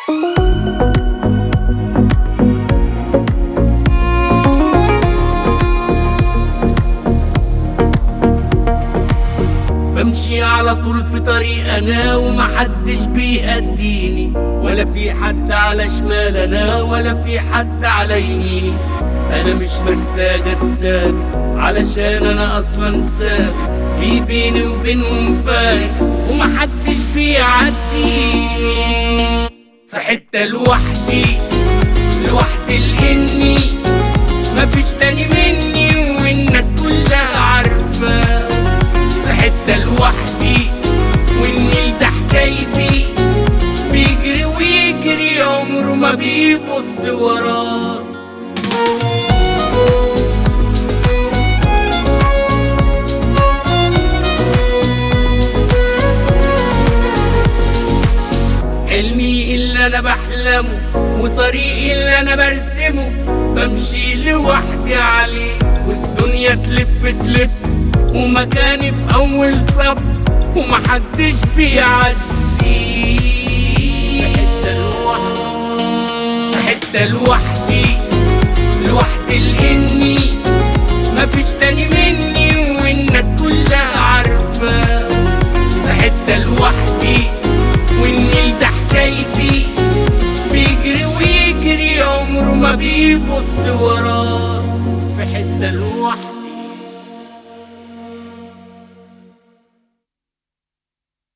بمشي على طول في طريق انا ومحدش بيأديني ولا في حد على شمال انا ولا في حد على يميني انا مش محتاج اتسابق علشان انا اصلا سابق في بيني وبينهم فارق ومحدش بيعديني في حتة لوحدي لوحدي لاني مفيش تاني مني والناس كلها عارفه في حتة لوحدي والنيل ده حكايتي بيجري ويجري عمره ما بيبص وراه حلمي اللي انا بحلمه وطريقي اللي انا برسمه بمشي لوحدي عليه والدنيا تلف تلف ومكاني في اول صف ومحدش بيعدي في حتة لوحدي في حتة لوحدي لوحدي لاني مفيش تاني مني والناس كلها عارفه في حتة لوحدي والنيل ده حكايتي بيجري ويجري عمره ما بيبص وراه في حتة لوحدي